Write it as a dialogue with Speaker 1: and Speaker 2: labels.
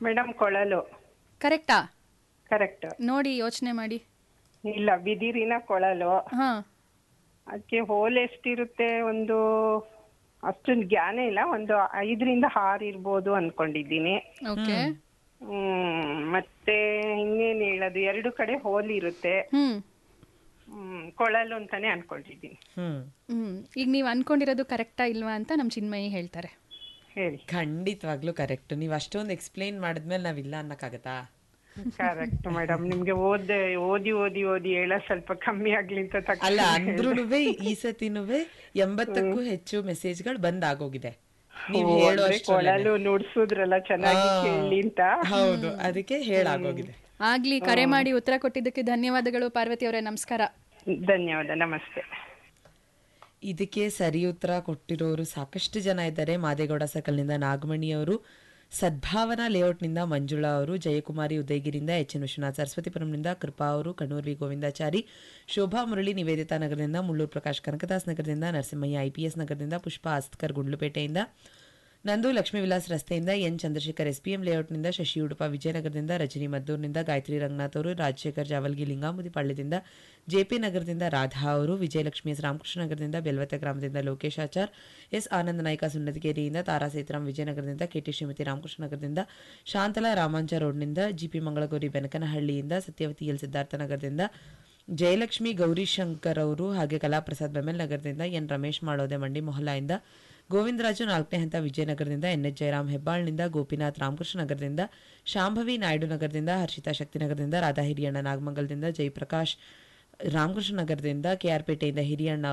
Speaker 1: madam ಕೊಳಲು
Speaker 2: ಕರೆಕ್ಟಾ
Speaker 1: correct
Speaker 2: ನೋಡಿ ಯೋಚನೆ ಮಾಡಿ
Speaker 1: ಇಲ್ಲ ಬಿದಿರಿನ ಕೊಳಲು
Speaker 2: ಹಾ
Speaker 1: ಅದಕ್ಕೆ ಹೋಲ್ ಎಷ್ಟಿರುತ್ತೆ ಒಂದು ಅಷ್ಟೊಂದು ಜ್ಞಾನ ಇಲ್ಲ ಒಂದು ಐದರಿಂದ ಆರು ಇರ್ಬೋದು ಅನ್ಕೊಂಡಿದ್ದೀನಿ
Speaker 2: ಓಕೆ
Speaker 1: ಹ್ಮ್ ಮತ್ತೆ ಇನ್ನೇನ್ ಹೇಳೋದು ಎರಡು ಕಡೆ ಹೋಲ್ ಇರುತ್ತೆ
Speaker 2: ಹ್ಮ್
Speaker 1: ಹ್ಮ್ ಕೊಳಲು ಅಂತಾನೆ ಅನ್ಕೊಂಡಿದ್ದೀನಿ
Speaker 3: ಹ್ಮ್
Speaker 2: ಹ್ಮ್ ಈಗ ನೀವು ಅನ್ಕೊಂಡಿರೋದು ಕರೆಕ್ಟಾ ಇಲ್ವಾ ಅಂತ ನಮ್ಮ ಚಿನ್ಮಯಿ ಹೇಳ್ತಾರೆ
Speaker 1: ಹೇಳಿ
Speaker 3: ಖಂಡಿತವಾಗ್ಲೂ ಕರೆಕ್ಟ್ ನೀವು ಅಷ್ಟೊಂದು ಎಕ್ಸ್ಪ್ಲೈನ್ ಮಾಡಿದ್ಮೇಲೆ ನಾವಿಲ್ಲ ಅನ್ನಕ್ಕಾಗತ್ತಾ
Speaker 1: ಕರೆಕ್ಟ್ ಮೇಡಮ್ ನಿಮ್ಗೆ ಓದ್ ಓದಿ ಓದಿ ಓದಿ ಹೇಳ ಸ್ವಲ್ಪ ಕಮ್ಮಿ ಆಗ್ಲಿ ಅಂತ ತಕ್ಷಣ
Speaker 3: ಅಲ್ಲ ಅಂದ್ರೂನುವೆ ಈ ಸತಿನುವೆ ಎಂಬತ್ತಕ್ಕೂ ಹೆಚ್ಚು ಮೆಸೇಜ್ಗಳು ಬಂದ್ ಆಗೋಗಿದೆ ನೀವು
Speaker 1: ಓ,
Speaker 3: ಹೇಳೋ
Speaker 1: ಅಂದ್ರೆ ಕೊಳಲು ನುಡ್ಸುದ್ರಲ್ಲ ಚೆನ್ನಾಗಿ ಕೇಳಿ ಅಂತ
Speaker 3: ಹೌದು ಅದಕ್ಕೆ ಹೇಳಾಗೋಗಿದೆ
Speaker 2: ಆಗ್ಲಿ ಕರೆ ಮಾಡಿ ಉತ್ತರ ಕೊಟ್ಟಿದ್ದಕ್ಕೆ ಧನ್ಯವಾದಗಳು ಪಾರ್ವತಿ ಅವರೇ ನಮಸ್ಕಾರ
Speaker 1: ಧನ್ಯವಾದ ನಮಸ್ತೆ
Speaker 3: ಇದಕ್ಕೆ ಸರಿ ಉತ್ತರ ಕೊಟ್ಟಿರೋರು ಸಾಕಷ್ಟು ಜನ ಇದ್ದಾರೆ ಮಾದೇಗೌಡ ಸರ್ಕಲ್ನಿಂದ ನಾಗಮಣಿ ಅವರು ಸದ್ಭಾವನಾ ಲೇಔಟ್ನಿಂದ ಮಂಜುಳಾ ಅವರು ಜಯಕುಮಾರಿ ಉದಯಗಿರಿಯಿಂದ ಎಚ್ ಎನ್ ವಿಶ್ವನಾಥ್ ಸರಸ್ವತಿಪುರಂನಿಂದ ಕೃಪಾ ಅವರು ಕಣ್ಣೂರ್ ವಿ ಗೋವಿಂದಾಚಾರಿ ಶೋಭಾ ಮುರಳಿ ನಿವೇದಿತಾ ನಗರದಿಂದ ಮುಳ್ಳೂರು ಪ್ರಕಾಶ್ ಕನಕದಾಸ್ ನಗರದಿಂದ ನರಸಿಂಹಯ್ಯ ಐಪಿಎಸ್ ನಗರದಿಂದ ಪುಷ್ಪಾ ಆಸ್ಕರ್ ಗುಂಡ್ಲುಪೇಟೆಯಿಂದ ನಂದು ಲಕ್ಷ್ಮೀ ವಿಲಾಸ್ ರಸ್ತೆಯಿಂದ ಎನ್ ಚಂದ್ರಶೇಖರ್ ಎಸ್ಪಿಎಂ ಲೇಔಟ್ನಿಂದ ಶಶಿ ಉಡುಪ ವಿಜಯನಗರದಿಂದ ರಜನಿ ಮದ್ದೂರಿನಿಂದ ಗಾಯತ್ರಿ ರಂಗನಾಥ್ ಅವರು ರಾಜಶೇಖರ್ ಜಾವಲ್ಗಿ ಲಿಂಗಾಮುದಿ ಪಾಳ್ಯದಿಂದ ಜೆಪಿ ನಗರದಿಂದ ರಾಧಾ ಅವರು ವಿಜಯಲಕ್ಷ್ಮಿ ಎಸ್ ರಾಮಕೃಷ್ಣ ನಗರದಿಂದ ಬೆಲ್ವತೆ ಗ್ರಾಮದಿಂದ ಲೋಕೇಶ್ ಆಚಾರ್ ಎಸ್ ಆನಂದ ನಾಯ್ಕ ಸುಣ್ಣದಗೇರಿಯಿಂದ ತಾರಾ ಸೇತರಾಮ್ ವಿಜಯನಗರದಿಂದ ಕೆಟಿ ಶ್ರೀಮತಿ ರಾಮಕೃಷ್ಣ ನಗರದಿಂದ ಶಾಂತಲಾ ರಾಮಾಂಚ ರೋಡ್ನಿಂದ ಜಿಪಿ ಮಂಗಳಗೌರಿ ಬೆನಕನಹಳ್ಳಿಯಿಂದ ಸತ್ಯವತಿ ಎಲ್ ಸಿದ್ಧಾರ್ಥ ನಗರದಿಂದ ಜಯಲಕ್ಷ್ಮಿ ಗೌರಿಶಂಕರ್ ಅವರು ಹಾಗೆ ಕಲಾಪ್ರಸಾದ್ ಬೆಮೆಲ್ ನಗರದಿಂದ ಎನ್ ರಮೇಶ್ ಮಾಡೋದೆ ಮಂಡಿ ಮೊಹಲಾಯಿಂದ ಗೋವಿಂದರಾಜು ನಾಲ್ಕನೇ ಹಂತ ವಿಜಯನಗರದಿಂದ ಎನ್ ಎಚ್ ಜಯರಾಮ್ ಹೆಬ್ಬಾಳ್ನಿಂದ ಗೋಪಿನಾಥ್ ರಾಮಕೃಷ್ಣ ನಗರದಿಂದ ಶಾಂಭವಿ ನಾಯ್ಡು ನಗರದಿಂದ ಹರ್ಷಿತಾ ಶಕ್ತಿನಗರದಿಂದ ರಾಧಾ ಹಿರಿಯಣ್ಣ ನಾಗಮಂಗಲದಿಂದ ಜಯಪ್ರಕಾಶ್ ರಾಮಕೃಷ್ಣ ನಗರದಿಂದ ಕೆಆರ್ ಪೇಟೆಯಿಂದ ಹಿರಿಯಣ್ಣ